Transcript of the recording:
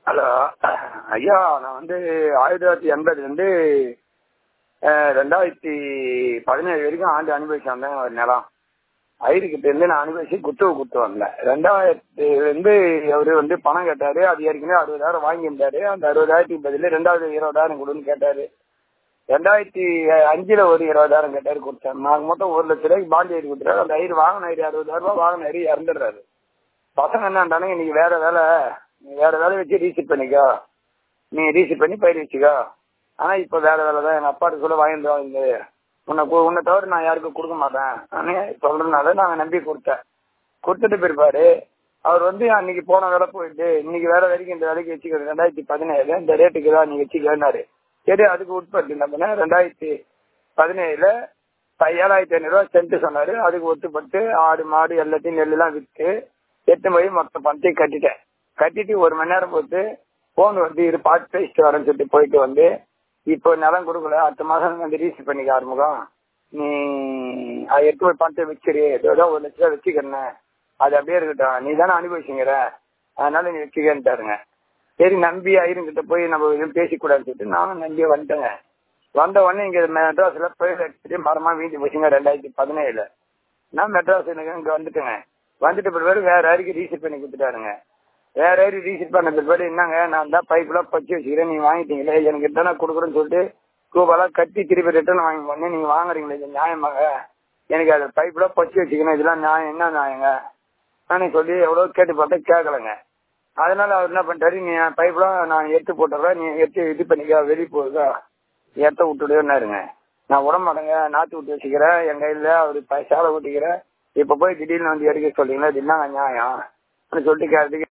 hello ஐயா நான் வந்து ஆயிரத்தி தொள்ளாயிரத்தி எண்பதுலேருந்து ரெண்டாயிரத்தி பதினேழு வரைக்கும் ஆண்டு அனுபவிச்சு வந்தேன் ஒரு நிலம் ஐயர்கிட்ட இருந்து நான் அனுபவிச்சு குத்துவு குத்து வந்தேன் ரெண்டாயிரத்துலேருந்து அவரு வந்து பணம் கேட்டாரு அது ஏற்கனவே அறுபதாயிரம் வாங்கியிருந்தாரு அந்த அறுபதாயிரத்துக்கு பதில் ரெண்டாவது இருபதாயிரம் கொடுன்னு கேட்டாரு ரெண்டாயிரத்தி அஞ்சுல ஒரு இருபதாயிரம் கேட்டாரு கொடுத்தேன் நாங்க மொத்தம் ஒரு லட்ச ரூபாய்க்கு பாண்டி எழுதி கொடுத்துறாரு அந்த ஐயர் வாங்கின ஐயர் அறுபதாயிரம் ரூபாய் வாங்கின ஐயர் இறந்துடுறாரு பசங்க என்னன்றானுங்க இன்னைக்கு வேற வேலை நீ வேற வேலையை வச்சு ரீசீட் பண்ணிக்கோ நீ ரீசீட் பண்ணி பயிர் வச்சுக்கோ ஆனா இப்ப வேற வேலை தான் எங்க அப்பாட்டு சொல்ல வாங்கிட்டு வாங்க உன்னை கு- உன்னை தவிர நான் யாருக்கும் கொடுக்க மாட்டேன் நானே சொல்றதுனால நாங்க நம்பி கொடுத்தேன் கொடுத்துட்டு போயிருப்பாரு அவர் வந்து அன்னைக்கு போன வேலை போயிட்டு இன்னைக்கு வேற வரைக்கும் இந்த வேலைக்கு வச்சுக்கிறது ரெண்டாயிரத்தி பதினேழு இந்த ரேட்டுக்கு தான் நீங்க வச்சுக்கன்னாரு சரி அதுக்கு உட்பட்டு என்ன பண்ண ரெண்டாயிரத்தி பதினேழுல ப- ஏழாயிரத்தி ஐநூறு ரூபாய் சென்ட் சொன்னாரு அதுக்கு ஒத்துப்பட்டு ஆடு மாடு எல்லாத்தையும் நெல் எல்லாம் வித்து எட்டு போய் மொத்த பணத்தையும் கட்டிட்டேன் கட்டிட்டு ஒரு மணி நேரம் போட்டு போன் வந்து இரு பார்த்து பேசிட்டு வரேன்னு சொல்லிட்டு போயிட்டு வந்து இப்போ நிலம் கொடுக்கல அடுத்த மாசம் வந்து ரீசீவ் பண்ணிக்க ஆரம்பிக்கும் நீ அதை எடுத்து போய் பணத்தை வச்சிரு ஏதோ ஒரு லட்ச ரூபா வச்சுக்கிறேன் அது அப்படியே இருக்கட்டும் நீ தானே அனுபவிச்சுங்கிற அதனால நீ வச்சுக்கன்ட்டாருங்க சரி நம்பி ஐயருங்கிட்ட போய் நம்ம எதுவும் பேசிக்கூடாதுன்னு சொல்லிட்டு நானும் நம்பி வந்துட்டேங்க வந்த உடனே இங்க மெட்ராஸ்ல புயல் அடிச்சுட்டு மரமா வீட்டு போச்சுங்க ரெண்டாயிரத்தி பதினேழுல நான் மெட்ராஸ் எனக்கு இங்க வந்துட்டேங்க வந்துட்டு பிற்பாடு வேற யாருக்கு ரீசீட் பண்ணி கொடுத்துட்டாருங்க வேற யாரும் ரீசீட் பண்ண பிற்பாடு என்னங்க நான் தான் பைப்லாம் பச்சு வச்சுக்கிறேன் நீங்க வாங்கிட்டீங்களே எனக்கு தானே கொடுக்குறேன்னு சொல்லிட்டு ரூபாலாம் கட்டி திருப்பி ரிட்டர்ன் வாங்கி போனேன் நீங்க வாங்குறீங்களே இது நியாயமாக எனக்கு அது பைப்லாம் பச்சு வச்சுக்கணும் இதெல்லாம் நியாயம் என்ன நியாயங்க நானே சொல்லி எவ்வளவு கேட்டு பார்த்தா கேட்கலங்க அதனால அவர் என்ன பண்ணிட்டாரு நீ பைப்லாம் நான் எடுத்து போட்டுறேன் நீ எடுத்து இது பண்ணிக்க வெளியே போகுதா ஏத்த விட்டுடுன்னாருங்க நான் விட மாட்டேங்க நாத்து விட்டு வச்சுக்கிறேன் என் கையில அவரு ப- சேலை ஊட்டிக்கிறேன் இப்ப போய் திடீர்னு வந்து எடுக்க சொல்றீங்களா இது என்னங்க நியாயம் சொல்லிட்டு கேட்டதுக்கு